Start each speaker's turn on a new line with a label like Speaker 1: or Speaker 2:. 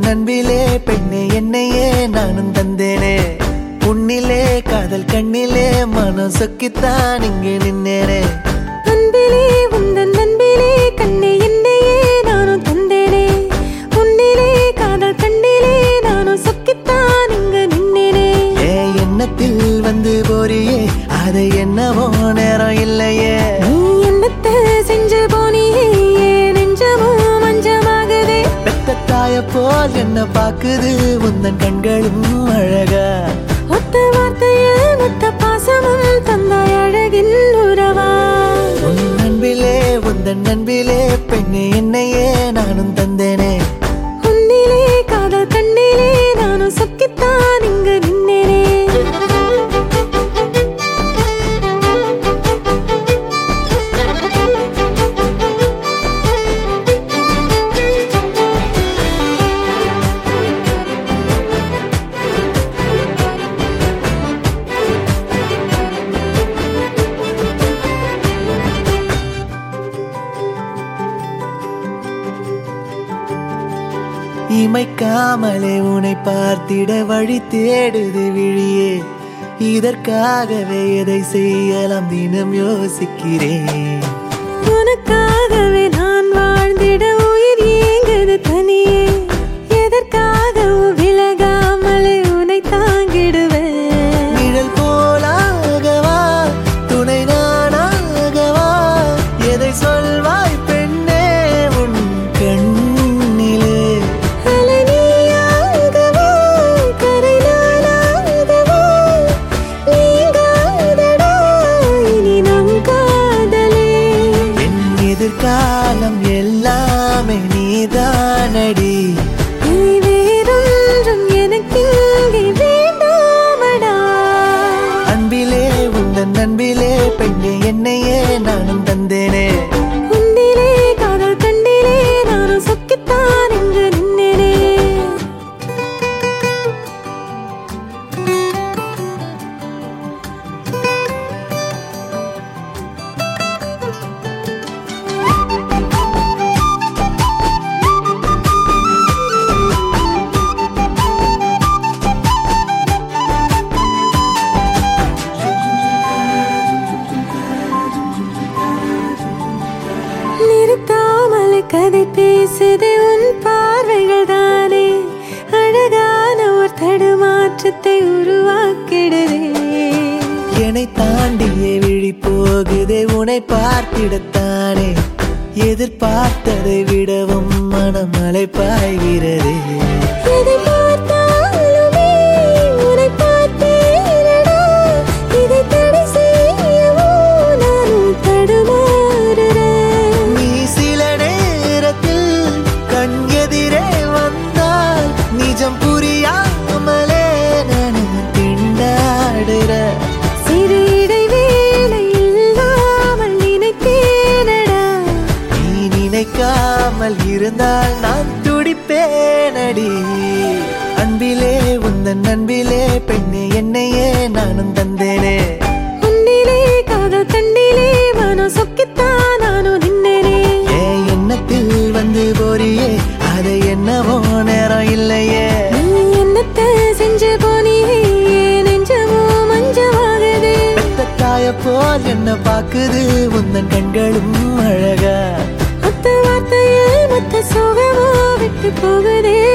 Speaker 1: அன்பிலே பெண்ணே என்னையே நானும் தந்தேனே உன்னிலே காதல் கண்ணிலே மனம் சொக்கித்தான் இங்கே நின்னேனே
Speaker 2: அன்பிலே உந்தன் அன்பிலே கண்ணே என்னையே நானும் தந்தேனே உன்னிலே காதல் கண்ணிலே நானும் சொக்கித்தான் இங்கு நின்னேனே
Speaker 1: ஏ எண்ணத்தில் வந்து போறியே அது என்னவோ நேரம் இல்லையே
Speaker 2: நீ என்னத்த செஞ்சு போனியே ஏன் நெஞ்சமும் மஞ்சமாகுதே
Speaker 1: பெத்த தாய போல் என்ன பாக்குது உந்தன் கண்களும் அழகா
Speaker 2: ஒத்த வார்த்தையில் மொத்த பாசமும் தந்தாய் அழகின் உறவா
Speaker 1: உன் அன்பிலே உந்தன் அன்பிலே பெண்ணே என்னையே நானும் தந்தேனே
Speaker 2: உன்னிலே காதல் கண்ணிலே நானும் சொக்கித்தான் இங்கு நின்னேனே
Speaker 1: இமைக்காமலே உன்னை பார்த்திட வழி தேடுது விழியே இதற்காகவே எதை செய்யலாம் தினம் யோசிக்கிறேன்
Speaker 2: உனக்காகவே நான் வாழ்ந்திட உயிர் ஏங்குது தனியே எதற்காக விலகாமலே உன்னை தாங்கிடுவேன்
Speaker 1: நிழல் போலாகவா துணை நானாகவா எதை சொல்வாய் பெண்ணே உன் கண்ணிலே
Speaker 2: அலை நீயாகவா, கரை நானாகவா, நீங்காதடா இனி நம் காதலே.
Speaker 1: என் எதிர்காலம் எல்லாமே நீதானடி
Speaker 2: இனி வேறொன்றும் எனக்கிங்கே வேண்டாமடா.
Speaker 1: அன்பிலே உந்தன் அன்பிலே பெண்ணே என்னையே நானும் தந்தேனே
Speaker 2: உன்னிலே காதல் கண்ணிலே நானும் சொக்கித்தான் இங்கு நின்னேனே நிறுத்தாமல் கதை பேசுதே உன் பார்வைகள் தானே அழகான ஒரு தடுமாற்றத்தை உருவாக்கிடுதே
Speaker 1: என்னை தாண்டியே விழி போகுதே உன்னை பார்த்திடத்தானே எதிர்பார்த்ததை விடவும் மனமலை பாய்கிறதே
Speaker 2: எதை பார்த்தாலுமே உன்னை பார்த்தேனடா. இதை தடை செய்யவோ நானும் தடுமாறுறேன்.
Speaker 1: நீ சில நேரத்தில் கண் எதிரே வந்தால் நிஜம் புரியாமலே நான் திண்டாடுற
Speaker 2: சிறு இடைவேளை இல்லாமல் நினைத்தேனடா
Speaker 1: நீ நினைக்காமல் இருந்தால் நான் துடிப்பேனடி அன்பிலே உந்தன் அன்பிலே பெண்ணே என்னையே நானும் தந்தேனே
Speaker 2: உன்னிலே காதல் கண்ணிலே மனம் சொக்கித்தான் நானும் நின்னேனே
Speaker 1: ஏ எண்ணத்தில் வந்து போறியே அது என்னவோ நேரம் இல்லையே
Speaker 2: நீ என்னத்த செஞ்சு போனியே ஏன் நெஞ்சமோ மஞ்சமாகுதே
Speaker 1: பெத்த தாய போல் என்ன பாக்குது உந்தன் கண்களும் அழகா
Speaker 2: ஒத்த வார்த்தையில் மொத்த சோகமோ விட்டு போகுதே